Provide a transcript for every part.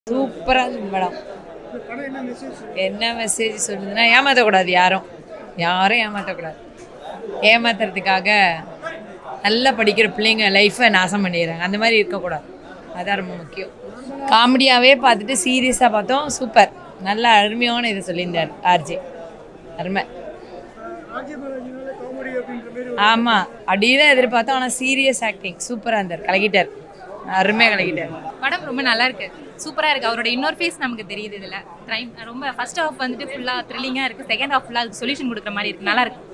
சூப்பராக இருந்தது படம் என்ன மெசேஜ் சொல்லுதுன்னா ஏமாற்றக்கூடாது யாரும் யாரும் ஏமாற்றக்கூடாது ஏமாத்துறதுக்காக நல்லா படிக்கிற பிள்ளைங்க லைஃப்பை நாசம் பண்ணிடுறாங்க அந்த மாதிரி இருக்கக்கூடாது அதான் ரொம்ப முக்கியம் காமெடியாகவே பார்த்துட்டு சீரியஸாக பார்த்தோம் சூப்பர் நல்ல அருமையான இது சொல்லியிருந்தார் ஆர்ஜே அருமை ஆமாம் அப்படியே தான் எதிர்பார்த்தோம் ஆனால் சீரியஸ் ஆக்டிங் சூப்பராக இருந்தார் கலக்கிட்டார் அருமையாக கலக்கிட்டார் படம் ரொம்ப நல்லா இருக்கு சூப்பரா இருக்கு அவரோட இன்னொரு ஃபேஸ் நமக்கு தெரியுது இதுல க்ரைம் ரொம்ப ஃபர்ஸ்ட் ஹாஃப் வந்துட்டு ஃபுல்லா த்ரில்லிங்கா இருக்கு செகண்ட் ஹாஃப் ஃபுல்லா அதுக்கு சொல்யூஷன் கொடுக்குற மாதிரி இருக்கு நல்லா இருக்கு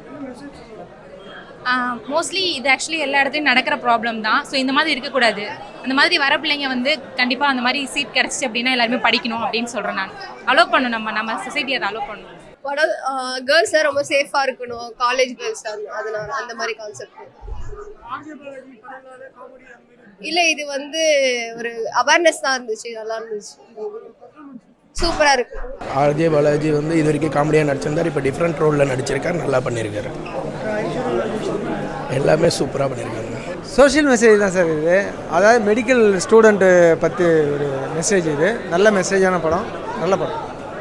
மோஸ்ட்லி இது ஆக்சுவலி எல்லா இடத்துலையும் நடக்கிற ப்ராப்ளம் தான் ஸோ இந்த மாதிரி இருக்கக்கூடாது அந்த மாதிரி வர பிள்ளைங்க வந்து கண்டிப்பாக அந்த மாதிரி சீட் கிடச்சிச்சு அப்படின்னா எல்லாருமே படிக்கணும் அப்படின்னு சொல்கிறேன் நான் அலோவ் பண்ணணும் நம்ம நம்ம சொசைட்டி அதை அலோவ் பண்ணணும் படம் கேர்ள்ஸ் ரொம்ப சேஃபா இருக்கணும் காலேஜ் கேர்ள்ஸ் அதனால அந்த மாதிரி கான்செப்ட் இல்ல இது வந்து ஒரு அவேர்னஸ் தான் இருந்துச்சு நல்லா இருந்துச்சு சூப்பரா இருக்கு ஆர்ஜே பாலாஜி வந்து இது வரைக்கும் காமெடியாக நடிச்சிருந்தார் இப்போ டிஃப்ரெண்ட் ரோலில் நடிச்சிருக்காரு நல்லா பண்ணியிருக்காரு எல்லாமே சூப்பராக பண்ணியிருக்காங்க சோஷியல் மெசேஜ் தான் சார் இது அதாவது மெடிக்கல் ஸ்டூடெண்ட்டு பற்றி ஒரு மெசேஜ் இது நல்ல மெசேஜான படம் நல்ல படம்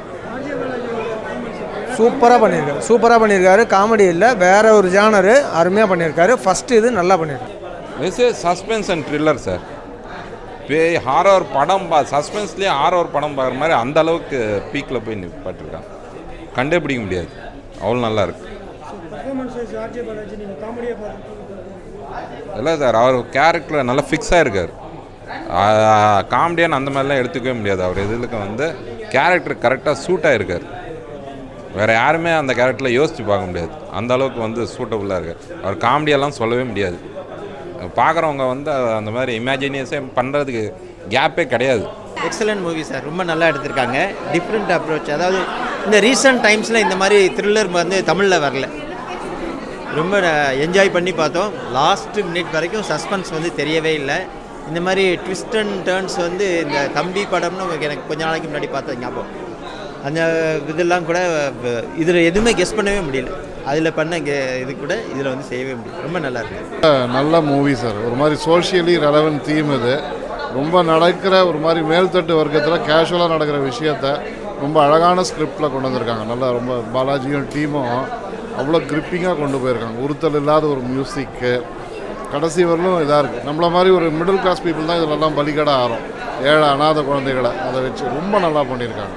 சூப்பராக பண்ணியிருக்காரு சூப்பராக பண்ணியிருக்காரு காமெடி இல்லை வேற ஒரு ஜானரு அருமையாக பண்ணியிருக்காரு ஃபஸ்ட்டு இது நல்லா பண்ணியிருக்காரு this is suspense and thriller sir பேய் ஹாரர் படம் பா சஸ்பென்ஸ்லேயே ஹாரர் படம் பார்க்குற மாதிரி அந்த அளவுக்கு பீக்கில் போய் நிப்பாட்டிருக்கான் கண்டே பிடிக்க முடியாது அவ்வளோ நல்லா இருக்கு இல்லை சார் அவர் கேரக்டர் நல்லா ஃபிக்ஸாக இருக்கார் காமெடியான அந்த மாதிரிலாம் எடுத்துக்கவே முடியாது அவர் எதுலுக்கு வந்து கேரக்டர் கரெக்டாக சூட்டாக இருக்கார் வேறு யாருமே அந்த கேரக்டரில் யோசித்து பார்க்க முடியாது அந்த அளவுக்கு வந்து சூட்டபுளாக இருக்கார் அவர் காமெடியெல்லாம் சொல்லவே முடியாது பார்க்குறவங்க வந்து அந்த மாதிரி இமேஜினியஸே பண்ணுறதுக்கு கேப்பே கிடையாது எக்ஸலண்ட் மூவி சார் ரொம்ப நல்லா எடுத்திருக்காங்க டிஃப்ரெண்ட் அப்ரோச் அதாவது இந்த ரீசன்ட் டைம்ஸில் இந்த மாதிரி த்ரில்லர் வந்து தமிழில் வரல ரொம்ப என்ஜாய் பண்ணி பார்த்தோம் லாஸ்ட் மினிட் வரைக்கும் சஸ்பென்ஸ் வந்து தெரியவே இல்லை இந்த மாதிரி ட்விஸ்ட் அண்ட் டேர்ன்ஸ் வந்து இந்த தம்பி படம்னு உங்களுக்கு எனக்கு கொஞ்ச நாளைக்கு முன்னாடி பார்த்த ஞாபகம் அந்த இதெல்லாம் கூட இதில் எதுவுமே கெஸ் பண்ணவே முடியல அதில் பண்ண கெ இது கூட இதில் வந்து செய்யவே முடியும் ரொம்ப நல்லா இருக்கு நல்ல மூவி சார் ஒரு மாதிரி சோஷியலி ரெலவென்ட் தீம் இது ரொம்ப நடக்கிற ஒரு மாதிரி மேல்தட்டு வர்க்கத்தில் கேஷுவலாக நடக்கிற விஷயத்த ரொம்ப அழகான ஸ்கிரிப்டில் கொண்டு வந்திருக்காங்க நல்லா ரொம்ப பாலாஜியும் டீமும் அவ்வளோ கிரிப்பிங்காக கொண்டு போயிருக்காங்க உறுத்தல் இல்லாத ஒரு மியூசிக்கு கடைசி வரலும் இதாக இருக்குது நம்மள மாதிரி ஒரு மிடில் கிளாஸ் பீப்புள் தான் இதிலெல்லாம் பலிகடை ஆறும் ஏழை அனாதை குழந்தைகளை அதை வச்சு ரொம்ப நல்லா பண்ணியிருக்காங்க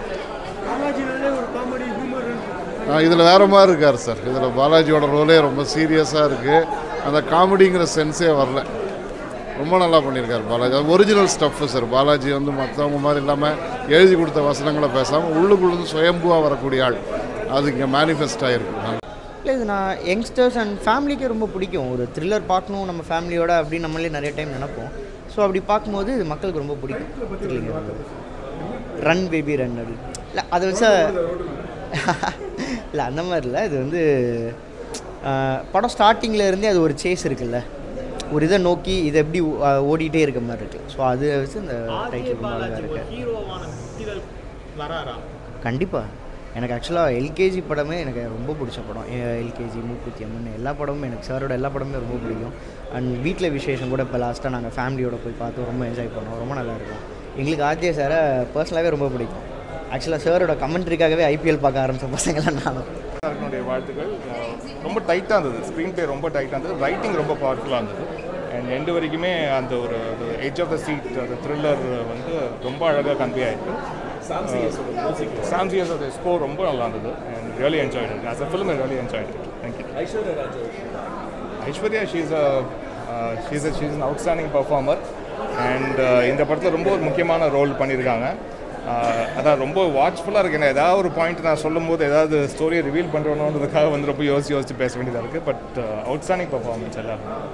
இதில் வேறு மாதிரி இருக்கார் சார் இதில் பாலாஜியோட ரோலே ரொம்ப சீரியஸாக இருக்குது அந்த காமெடிங்கிற சென்ஸே வரல ரொம்ப நல்லா பண்ணியிருக்காரு பாலாஜி அது ஒரிஜினல் ஸ்டஃப்பு சார் பாலாஜி வந்து மற்றவங்க மாதிரி இல்லாமல் எழுதி கொடுத்த வசனங்களை பேசாமல் உள்ளுக்குள்ளேருந்து சுயம்புவாக வரக்கூடிய ஆள் அது இங்கே மேனிஃபெஸ்ட் ஆகிருக்கு இல்லை இது நான் யங்ஸ்டர்ஸ் அண்ட் ஃபேமிலிக்கே ரொம்ப பிடிக்கும் ஒரு த்ரில்லர் பார்க்கணும் நம்ம ஃபேமிலியோட அப்படின்னு நம்மளே நிறைய டைம் நினைப்போம் ஸோ அப்படி பார்க்கும்போது இது மக்களுக்கு ரொம்ப பிடிக்கும் த்ரில்லிங் ரன் பேபி ரன் அப்படி இல்லை அதை வச்சா இல்லை அந்த மாதிரி இல்லை இது வந்து ஆஹ், படம் ஸ்டார்டிங்கில் இருந்தே அது ஒரு சேஸ் இருக்குல்ல ஒரு இதை நோக்கி இதை எப்படி ஆஹ், ஓடிட்டே இருக்க மாதிரி இருக்கு ஸோ அதை வச்சு இந்த டைட்டில் ரொம்ப அழகாக இருக்கு கண்டிப்பாக எனக்கு ஆக்சுவலாக எல்கேஜி படமே எனக்கு ரொம்ப பிடிச்ச படம் எல்கேஜி மூக்குத்தி அம்மன் எல்லா படமும் எனக்கு சாரோட எல்லா படமுமே ரொம்ப பிடிக்கும் அண்ட் வீட்டில் விசேஷம் கூட இப்போ லாஸ்ட்டாக நாங்கள் ஃபேமிலியோட போய் பார்த்து ரொம்ப என்ஜாய் பண்ணோம் ரொம்ப நல்லா இருக்கும் எங்களுக்கு ஆர்ஜே சாரை பர்சனலாகவே ரொம்ப பிடிக்கும் ஆக்சுவலாக சாரோட கமெண்ட்ரிக்காகவே ஐபிஎல் பார்க்க ஆரம்பித்த பசங்களாம் நானும் என்னுடைய வாழ்த்துக்கள் அஹ் ரொம்ப டைட்டாக இருந்தது ஸ்க்ரீன் ப்ளே ரொம்ப டைட்டாக இருந்தது ரைட்டிங் ரொம்ப பவர்ஃபுல்லாக இருந்தது அண்ட் எண்டு வரைக்குமே அந்த ஒரு எட்ஜ் ஆஃப் த சீட் அந்த த்ரில்லர் வந்து ரொம்ப அழகாக கன்வே ஆயிருக்கு சாம்சியஸ் அந்த ஸ்கோர் ரொம்ப நல்லா இருந்தது and really enjoy it as a film really enjoy it thank you Aishwarya she's a she's she's an outstanding performer and இந்த படத்தில் ரொம்ப ஒரு முக்கியமான ரோல் பண்ணியிருக்காங்க Uh, அதான் ரொம்ப வாட்ச்ஃபுல்லாக இருக்கு ஏன்னா ஏதாவது ஒரு பாயிண்ட் நான் சொல்லும்போது ஏதாவது ஸ்டோரியை ரிவீல் பண்ணுறோன்றதுக்காக வந்து ரொம்ப யோசிச்சு யோசிச்சு பேச வேண்டியதாக இருக்குது பட் அவுட்ஸ்டாண்டிங் பர்ஃபார்மன்ஸ் எல்லாம்